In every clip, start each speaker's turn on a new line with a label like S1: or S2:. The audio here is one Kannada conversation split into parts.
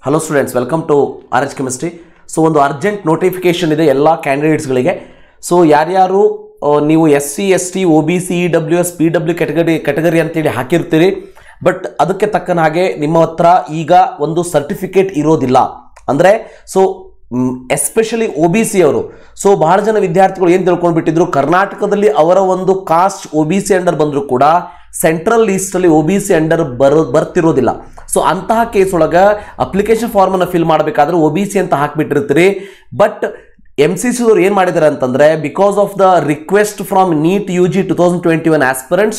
S1: hello students welcome to R H chemistry so ಒಂದು ಅರ್ಜೆಂಟ್ ನೋಟಿಫಿಕೇಶನ್ ಇದೆ ಎಲ್ಲ ಕ್ಯಾಂಡಿಡೇಟ್ಸ್ಗಳಿಗೆ ಸೊ ಯಾರ್ಯಾರು ಆ, ನೀವು S C S T O B C E W S P W category category ಅಂತೇಳಿ ಹಾಕಿರ್ತೀರಿ ಬಟ್ ಅದಕ್ಕೆ ತಕ್ಕನ ಹಾಗೆ ನಿಮ್ಮ ಹತ್ರ ಈಗ ಒಂದು ಸರ್ಟಿಫಿಕೇಟ್ ಇರೋದಿಲ್ಲ ಅಂದರೆ so especially O B C ಅವರು ಸೊ ಬಹಳ ಜನ ವಿದ್ಯಾರ್ಥಿಗಳು ಏನು ತಿಳ್ಕೊಂಡ್ಬಿಟ್ಟಿದ್ರು ಕರ್ನಾಟಕದಲ್ಲಿ ಅವರ ಒಂದು caste O B C under ಬಂದರೂ ಕೂಡ ಸೆಂಟ್ರಲ್ ಲೀಸ್ಟಲ್ಲಿ ಒ ಬಿ ಸಿ ಅಂಡರ್ ಬರೋ ಬರ್ತಿರೋದಿಲ್ಲ ಸೊ ಅಂತಹ ಕೇಸ್ ಒಳಗೆ ಅಪ್ಲಿಕೇಶನ್ ಫಾರ್ಮನ್ನು ಫಿಲ್ ಮಾಡಬೇಕಾದ್ರೆ ಒ ಬಿ ಸಿ ಅಂತ ಹಾಕ್ಬಿಟ್ಟಿರ್ತೀರಿ ಬಟ್ ಎಮ್ ಸಿ ಸಿ ಏನು ಮಾಡಿದ್ದಾರೆ ಅಂತಂದರೆ because of the request from NEET U G two thousand twenty one aspirants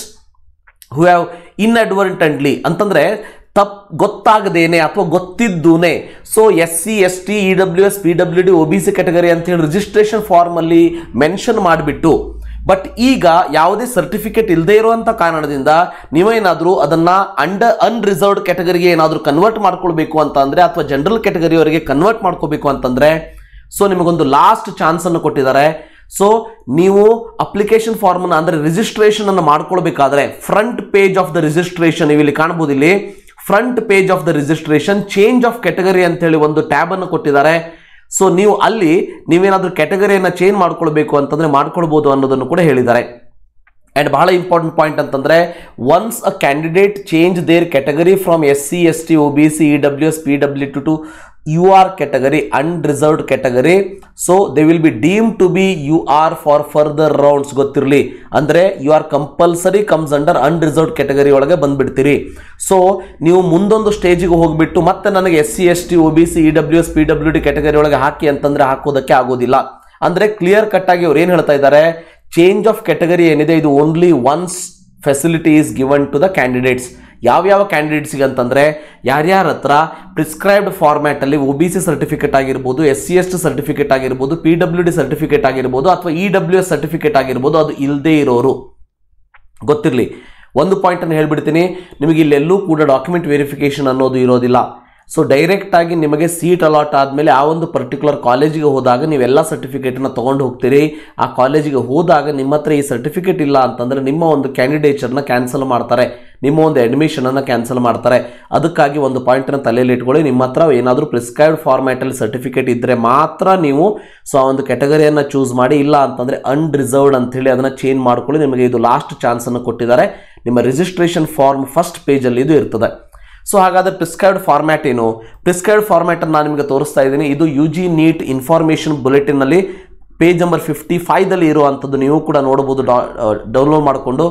S1: who have ಇನ್ಅಡ್ವರ್ಟೆಂಟ್ಲಿ ಅಂತಂದ್ರೆ ತಪ್ ಗೊತ್ತಾಗದೇನೆ ಅಥವಾ ಗೊತ್ತಿದ್ದೂನೆ so S C S T E W S P W D O B C category ಅಂತ ಹೇಳಿ ರಿಜಿಸ್ಟ್ರೇಷನ್ ಫಾರ್ಮಲ್ಲಿ ಮೆನ್ಷನ್ ಮಾಡಿಬಿಟ್ಟು ಬಟ್ ಈಗ ಯಾವುದೇ ಸರ್ಟಿಫಿಕೇಟ್ ಇಲ್ಲದೆ ಇರುವಂಥ ಕಾರಣದಿಂದ ನೀವೇನಾದರೂ ಅದನ್ನ ಅಂಡರ್ ಅನ್ರಿಸರ್ವ್ಡ್ ಕೆಟಗರಿಗೆ ಏನಾದರೂ ಕನ್ವರ್ಟ್ ಮಾಡ್ಕೊಳ್ಬೇಕು ಅಂತ ಅಂದ್ರೆ ಅಥವಾ ಜನರಲ್ ಕೆಟಗರಿಯವರಿಗೆ ಕನ್ವರ್ಟ್ ಮಾಡ್ಕೋಬೇಕು ಅಂತಂದ್ರೆ ಸೊ ನಿಮಗೊಂದು ಲಾಸ್ಟ್ ಚಾನ್ಸ್ ಅನ್ನು ಕೊಟ್ಟಿದ್ದಾರೆ ಸೊ ನೀವು ಅಪ್ಲಿಕೇಶನ್ ಫಾರ್ಮ್ ಅಂದ್ರೆ ರಿಜಿಸ್ಟ್ರೇಷನ್ ಅನ್ನು ಮಾಡ್ಕೊಳ್ಬೇಕಾದ್ರೆ front page of the registration ನೀವು ಇಲ್ಲಿ ಕಾಣಬಹುದು ಇಲ್ಲಿ front page of the registration change of category ಅಂತ ಹೇಳಿ ಒಂದು ಟ್ಯಾಬ್ ಅನ್ನು ಕೊಟ್ಟಿದ್ದಾರೆ ಸೊ ನೀವು ಅಲ್ಲಿ ನೀವೇನಾದ್ರೂ ಕೆಟಗರಿಯನ್ನು ಚೇಂಜ್ ಮಾಡ್ಕೊಳ್ಬೇಕು ಅಂತಂದ್ರೆ ಮಾಡ್ಕೊಳ್ಬಹುದು ಅನ್ನೋದನ್ನು ಕೂಡ ಹೇಳಿದ್ದಾರೆ ಆ್ಯಂಡ್ ಬಹಳ ಇಂಪಾರ್ಟೆಂಟ್ ಪಾಯಿಂಟ್ ಅಂತಂದ್ರೆ once a candidate change their category from S C S T O B C E W S P W to to U R category unreserved category so they will be deem to be U R for further rounds ಗೊತ್ತಿರಲಿ ಅಂದರೆ U R compulsory comes under unreserved category ಒಳಗೆ ಬಂದ್ಬಿಡ್ತೀರಿ ಸೊ ನೀವು ಮುಂದೊಂದು ಸ್ಟೇಜಿಗೆ ಹೋಗ್ಬಿಟ್ಟು ಮತ್ತೆ ನನಗೆ S C S T O B C E W S P W D category ಒಳಗೆ ಹಾಕಿ ಅಂತಂದ್ರೆ ಹಾಕೋದಕ್ಕೆ ಆಗೋದಿಲ್ಲ ಅಂದರೆ ಕ್ಲಿಯರ್ ಕಟ್ ಆಗಿ ಅವ್ರು ಏನು ಹೇಳ್ತಾ ಇದ್ದಾರೆ ಚೇಂಜ್ ಆಫ್ ಕೆಟಗರಿ ಏನಿದೆ ಇದು only once facility is given to the candidates ಯಾವ್ಯಾವ ಕ್ಯಾಂಡಿಡೇಟ್ಸ್ಗೆ ಅಂತಂದರೆ ಯಾರ್ಯಾರ ಹತ್ರ ಪ್ರಿಸ್ಕ್ರೈಬ್ಡ್ ಫಾರ್ಮ್ಯಾಟಲ್ಲಿ ಒ ಬಿ ಸಿ ಸರ್ಟಿಫಿಕೇಟ್ ಆಗಿರ್ಬೋದು S C S T certificate ಆಗಿರ್ಬೋದು ಪಿ ಡಬ್ಲ್ಯೂ ಡಿ ಸರ್ಟಿಫಿಕೇಟ್ ಆಗಿರ್ಬೋದು ಅಥವಾ ಇ ಡಬ್ಲ್ಯೂ ಎಸ್ ಸರ್ಟಿಫಿಕೇಟ್ ಆಗಿರ್ಬೋದು ಅದು ಇಲ್ಲದೇ ಇರೋರು ಗೊತ್ತಿರಲಿ ಒಂದು ಪಾಯಿಂಟನ್ನು ಹೇಳ್ಬಿಡ್ತೀನಿ ನಿಮಗೆ ಇಲ್ಲೆಲ್ಲೂ ಕೂಡ ಡಾಕ್ಯುಮೆಂಟ್ ವೆರಿಫಿಕೇಶನ್ ಅನ್ನೋದು ಇರೋದಿಲ್ಲ ಸೊ ಡೈರೆಕ್ಟ್ ಆಗಿ ನಿಮಗೆ ಸೀಟ್ ಅಲಾಟ್ ಆದಮೇಲೆ ಆ ಒಂದು ಪರ್ಟಿಕ್ಯುಲರ್ ಕಾಲೇಜಿಗೆ ಹೋದಾಗ ನೀವೆಲ್ಲ ಸರ್ಟಿಫಿಕೇಟನ್ನು ತೊಗೊಂಡು ಹೋಗ್ತೀರಿ ಆ ಕಾಲೇಜಿಗೆ ಹೋದಾಗ ನಿಮ್ಮ ಹತ್ರ ಈ ಸರ್ಟಿಫಿಕೇಟ್ ಇಲ್ಲ ಅಂತಂದರೆ ನಿಮ್ಮ ಒಂದು ಕ್ಯಾಂಡಿಡೇಚರ್ನ ಕ್ಯಾನ್ಸಲ್ ಮಾಡ್ತಾರೆ ನಿಮ್ಮ ಒಂದು ಅಡ್ಮಿಷನನ್ನು ಕ್ಯಾನ್ಸಲ್ ಮಾಡ್ತಾರೆ ಅದಕ್ಕಾಗಿ ಒಂದು ಪಾಯಿಂಟನ್ನು ತಲೆಯಲ್ಲಿ ಇಟ್ಕೊಳ್ಳಿ ನಿಮ್ಮ ಹತ್ರ ಏನಾದರೂ ಪ್ರಿಸ್ಕ್ರೈಬ್ಡ್ ಫಾರ್ಮ್ಯಾಟಲ್ಲಿ ಸರ್ಟಿಫಿಕೇಟ್ ಇದ್ದರೆ ಮಾತ್ರ ನೀವು ಸೊ ಆ ಒಂದು ಕೆಟಗರಿಯನ್ನು ಚೂಸ್ ಮಾಡಿ ಇಲ್ಲ ಅಂತಂದರೆ ಅನ್ರಿಸರ್ವ್ಡ್ ಅಂತೇಳಿ ಅದನ್ನು ಚೇಂಜ್ ಮಾಡ್ಕೊಳ್ಳಿ ನಿಮಗೆ ಇದು ಲಾಸ್ಟ್ ಚಾನ್ಸನ್ನು ಕೊಟ್ಟಿದ್ದಾರೆ ನಿಮ್ಮ ರಿಜಿಸ್ಟ್ರೇಷನ್ ಫಾರ್ಮ್ ಫಸ್ಟ್ ಪೇಜಲ್ಲಿ ಇದು ಇರ್ತದೆ ಸೊ ಹಾಗಾದರೆ ಪ್ರಿಸ್ಕ್ರೈಬ್ಡ್ ಫಾರ್ಮ್ಯಾಟ್ ಏನು ಪ್ರಿಸ್ಕ್ರೈಬ್ಡ್ ಫಾರ್ಮ್ಯಾಟನ್ನು ನಾನು ನಿಮಗೆ ತೋರಿಸ್ತಾ ಇದ್ದೀನಿ ಇದು ಯು ಜಿ ನೀಟ್ ಇನ್ಫಾರ್ಮೇಷನ್ ಬುಲೆಟಿನಲ್ಲಿ ಪೇಜ್ ನಂಬರ್ ಫಿಫ್ಟಿ ಫೈದಲ್ಲಿ ಇರುವಂಥದ್ದು ನೀವು ಕೂಡ ನೋಡ್ಬೋದು ಡೌನ್ಲೋಡ್ ಮಾಡಿಕೊಂಡು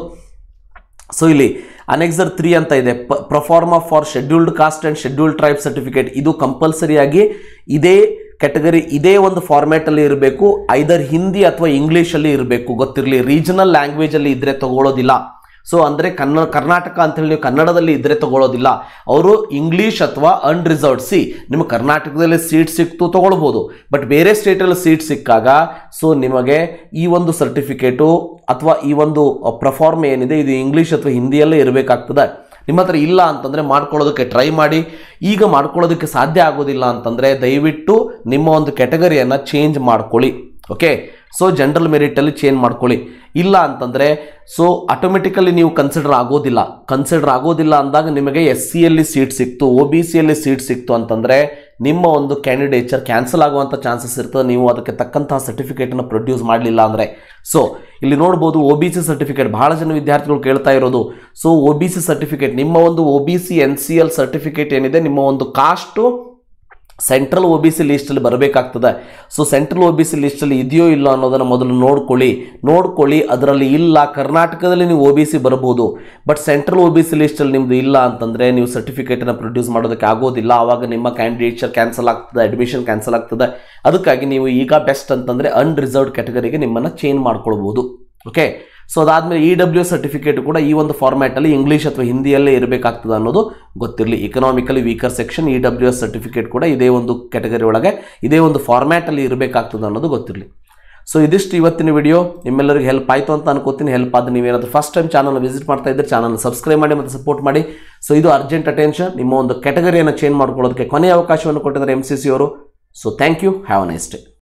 S1: ಸೊ ಇಲ್ಲಿ ಅನೆಕ್ಸರ್ ತ್ರೀ ಅಂತ ಇದೆ proforma for scheduled caste and scheduled tribe certificate ಇದು ಕಂಪಲ್ಸರಿಯಾಗಿ ಇದೇ ಕೆಟಗರಿ ಇದೇ ಒಂದು ಫಾರ್ಮ್ಯಾಟಲ್ಲಿ ಇರಬೇಕು ಐದರ್ ಹಿಂದಿ ಅಥವಾ ಇಂಗ್ಲೀಷಲ್ಲಿ ಇರಬೇಕು ಗೊತ್ತಿರಲಿ ರೀಜನಲ್ ಲ್ಯಾಂಗ್ವೇಜಲ್ಲಿ ಇದ್ದರೆ ತಗೊಳ್ಳೋದಿಲ್ಲ ಸೊ ಅಂದರೆ ಕನ್ನ ಕರ್ನಾಟಕ ಅಂತೇಳಿ ನೀವು ಕನ್ನಡದಲ್ಲಿ ಇದ್ದರೆ ತಗೊಳ್ಳೋದಿಲ್ಲ ಅವರು ಇಂಗ್ಲೀಷ್ ಅಥವಾ ಅನ್ರಿಸರ್ವ್ಡ್ ಸಿ ನಿಮಗೆ ಕರ್ನಾಟಕದಲ್ಲಿ ಸೀಟ್ ಸಿಕ್ತು ತಗೊಳ್ಬೋದು ಬಟ್ ಬೇರೆ ಸ್ಟೇಟಲ್ಲಿ ಸೀಟ್ ಸಿಕ್ಕಾಗ ಸೊ ನಿಮಗೆ ಈ ಒಂದು ಸರ್ಟಿಫಿಕೇಟು ಅಥವಾ ಈ ಒಂದು ಪ್ರಫಾರ್ಮ್ ಏನಿದೆ ಇದು ಇಂಗ್ಲೀಷ್ ಅಥವಾ ಹಿಂದಿಯಲ್ಲೇ ಇರಬೇಕಾಗ್ತದೆ ನಿಮ್ಮ ಹತ್ರ ಇಲ್ಲ ಅಂತಂದರೆ ಮಾಡ್ಕೊಳ್ಳೋದಕ್ಕೆ ಟ್ರೈ ಮಾಡಿ ಈಗ ಮಾಡ್ಕೊಳ್ಳೋದಕ್ಕೆ ಸಾಧ್ಯ ಆಗೋದಿಲ್ಲ ಅಂತಂದರೆ ದಯವಿಟ್ಟು ನಿಮ್ಮ ಒಂದು ಕೆಟಗರಿಯನ್ನು ಚೇಂಜ್ ಮಾಡ್ಕೊಳ್ಳಿ ಓಕೆ ಸೊ ಜನರಲ್ ಮೆರಿಟಲ್ಲಿ ಚೇಂಜ್ ಮಾಡ್ಕೊಳ್ಳಿ ಇಲ್ಲ ಅಂತಂದರೆ ಸೊ ಆಟೋಮೆಟಿಕಲಿ ನೀವು ಕನ್ಸಿಡರ್ ಆಗೋದಿಲ್ಲ ಕನ್ಸಿಡರ್ ಆಗೋದಿಲ್ಲ ಅಂದಾಗ ನಿಮಗೆ ಎಸ್ ಸಿಯಲ್ಲಿ ಸೀಟ್ ಸಿಕ್ತು ಒ ಬಿ ಸಿಯಲ್ಲಿ ಸೀಟ್ ಸಿಕ್ತು ಅಂತಂದರೆ ನಿಮ್ಮ ಒಂದು ಕ್ಯಾಂಡಿಡೇಚರ್ ಕ್ಯಾನ್ಸಲ್ ಆಗುವಂಥ ಚಾನ್ಸಸ್ ಇರ್ತದೆ ನೀವು ಅದಕ್ಕೆ ತಕ್ಕಂತಹ ಸರ್ಟಿಫಿಕೇಟನ್ನು ಪ್ರೊಡ್ಯೂಸ್ ಮಾಡಲಿಲ್ಲ ಅಂದರೆ ಸೊ ಇಲ್ಲಿ ನೋಡ್ಬೋದು ಒ ಬಿ ಸಿ ಸರ್ಟಿಫಿಕೇಟ್ ಬಹಳ ಜನ ವಿದ್ಯಾರ್ಥಿಗಳು ಕೇಳ್ತಾ ಇರೋದು so O B C certificate ನಿಮ್ಮ ಒಂದು O B C N C L certificate ಏನಿದೆ ನಿಮ್ಮ ಒಂದು caste central O B C ಲಿಸ್ಟಲ್ಲಿ ಬರಬೇಕಾಗ್ತದೆ so central O B C ಲಿಸ್ಟಲ್ಲಿ ಇದೆಯೋ ಇಲ್ಲ ಅನ್ನೋದನ್ನು ಮೊದಲು ನೋಡ್ಕೊಳ್ಳಿ ನೋಡ್ಕೊಳ್ಳಿ ಅದರಲ್ಲಿ ಇಲ್ಲ ಕರ್ನಾಟಕದಲ್ಲಿ ನೀವು ಒ ಬಿ ಸಿ ಬರ್ಬೋದು but central O B C ಲಿಸ್ಟಲ್ಲಿ ನಿಮ್ಮದು ಇಲ್ಲ ಅಂತಂದರೆ ನೀವು ಸರ್ಟಿಫಿಕೇಟನ್ನು ಪ್ರೊಡ್ಯೂಸ್ ಮಾಡೋದಕ್ಕೆ ಆಗೋದಿಲ್ಲ ಆವಾಗ ನಿಮ್ಮ ಕ್ಯಾಂಡಿಡೇಚರ್ ಕ್ಯಾನ್ಸಲ್ ಆಗ್ತದೆ ಅಡ್ಮಿಷನ್ ಕ್ಯಾನ್ಸಲ್ ಆಗ್ತದೆ ಅದಕ್ಕಾಗಿ ನೀವು ಈಗ ಬೆಸ್ಟ್ ಅಂತಂದರೆ ಅನ್ರಿಸರ್ವ್ಡ್ ಕ್ಯಾಟಗರಿಗೆ ನಿಮ್ಮನ್ನು ಚೇಂಜ್ ಮಾಡ್ಕೊಳ್ಬೋದು ಓಕೆ ಸೊ ಅದಾದಮೇಲೆ ಇ ಡಬ್ಲ್ಯೂ ಸರ್ಟಿಫಿಕೇಟ್ ಕೂಡ ಈ ಒಂದು ಫಾರ್ಮ್ಯಾಟಲ್ಲಿ ಇಂಗ್ಲೀಷ್ ಅಥವಾ ಹಿಂದಿಯಲ್ಲೇ ಇರಬೇಕಾಗ್ತದೆ ಅನ್ನೋದು ಗೊತ್ತಿರಲಿ economically weaker section E W S certificate ಕೂಡ ಇದೇ ಒಂದು ಕೆಟಗರಿ ಒಳಗೆ ಇದೇ ಒಂದು ಫಾರ್ಮ್ಯಾಟಲ್ಲಿ ಇರಬೇಕಾಗ್ತದೆ ಅನ್ನೋದು ಗೊತ್ತಿರಲಿ ಸೊ ಇದಿಷ್ಟು ಇವತ್ತಿನ ವಿಡಿಯೋ ನಿಮ್ಮೆಲ್ಲರಿಗೆ ಹೆಲ್ಪ್ ಆಯಿತು ಅಂತ ಅನ್ಕೋತೀನಿ ಹೆಲ್ಪ್ ಆದ ನೀವೇನಾದರೂ ಫಸ್ಟ್ ಟೈಮ್ ಚಾನಲ್ ವಿಸಿಟ್ ಮಾಡ್ತಾ ಇದ್ದರೆ ಚಾನಲ್ ಸಬ್ಸ್ಕ್ರೈಬ್ ಮಾಡಿ ಮತ್ತು ಸಪೋರ್ಟ್ ಮಾಡಿ ಸೊ ಇದು ಅರ್ಜೆಂಟ್ ಅಟೆನ್ಷನ್ ನಿಮ್ಮ ಒಂದು ಕೆಟಗರಿಯನ್ನು ಚೇಂಜ್ ಮಾಡ್ಕೊಳ್ಳೋದಕ್ಕೆ ಕೊನೆಯ ಅವಕಾಶವನ್ನು ಕೊಟ್ಟಿದ್ದಾರೆ ಎಮ್ ಸಿ ಸಿ ಅವರು so thank you have a nice day